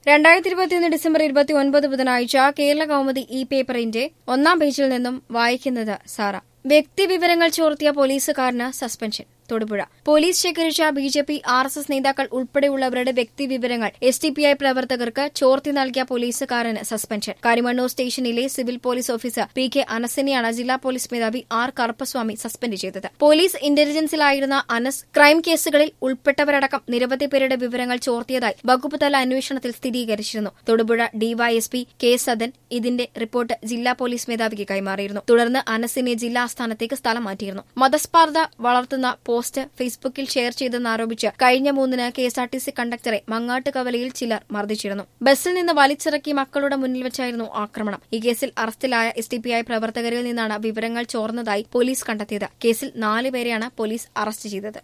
രണ്ടായിരത്തി ഇരുപത്തിയൊന്ന് ഡിസംബർ ഇരുപത്തി ഒൻപത് ബുധനാഴ്ച കേരള കൗമുദി ഇ പേപ്പറിന്റെ ഒന്നാം പേജിൽ നിന്നും വായിക്കുന്നത് സാറ വ്യക്തിവിവരങ്ങൾ ചോർത്തിയ പോലീസുകാരന് സസ്പെൻഷൻ തൊടുപുഴ പോലീസ് ശേഖരിച്ച B J P R S S നേതാക്കൾ ഉൾപ്പെടെയുള്ളവരുടെ വ്യക്തിവിവരങ്ങൾ എസ് ഡി പി ഐ പ്രവർത്തകർക്ക് ചോർത്തി നൽകിയ പോലീസുകാരന് സസ്പെൻഷൻ കരിമണ്ണൂർ സ്റ്റേഷനിലെ civil police officer P K അനസിനെയാണ് ജില്ലാ പോലീസ് മേധാവി ആർ കറുപ്പസ്വാമി സസ്പെൻഡ് ചെയ്തത് പോലീസ് ഇന്റലിജൻസിലായിരുന്ന അനസ് ക്രൈം കേസുകളിൽ ഉൾപ്പെട്ടവരടക്കം നിരവധി പേരുടെ വിവരങ്ങൾ ചോർത്തിയതായി വകുപ്പ് തല അന്വേഷണത്തിൽ സ്ഥിരീകരിച്ചിരുന്നു തൊടുപുഴ ഡിവൈഎസ്പി കെ സദൻ ഇതിന്റെ റിപ്പോർട്ട് ജില്ലാ പോലീസ് മേധാവിക്ക് കൈമാറിയിരുന്നു തുടർന്ന് അനസിനെ ജില്ലാ ആസ്ഥാനത്തേക്ക് സ്ഥലം മാറ്റിയിരുന്നു മതസ്പർദ്ധ വളർത്തുന്ന പോസ്റ്റ് ഫേസ്ബുക്കിൽ ഷെയർ ചെയ്തെന്നാരോപിച്ച് കഴിഞ്ഞ മൂന്നിന് കെഎസ്ആർടിസി കണ്ടക്ടറെ മങ്ങാട്ട് കവലയിൽ ചിലർ മർദ്ദിച്ചിരുന്നു ബസ്സിൽ നിന്ന് വലിച്ചിറക്കി മക്കളുടെ മുന്നിൽ വെച്ചായിരുന്നു ആക്രമണം ഈ കേസിൽ അറസ്റ്റിലായ എസ് ഡി പി ഐ പ്രവർത്തകരിൽ നിന്നാണ് വിവരങ്ങൾ ചോർന്നതായി പോലീസ് കണ്ടെത്തിയത് കേസിൽ നാലുപേരെയാണ് പോലീസ് അറസ്റ്റ് ചെയ്തത്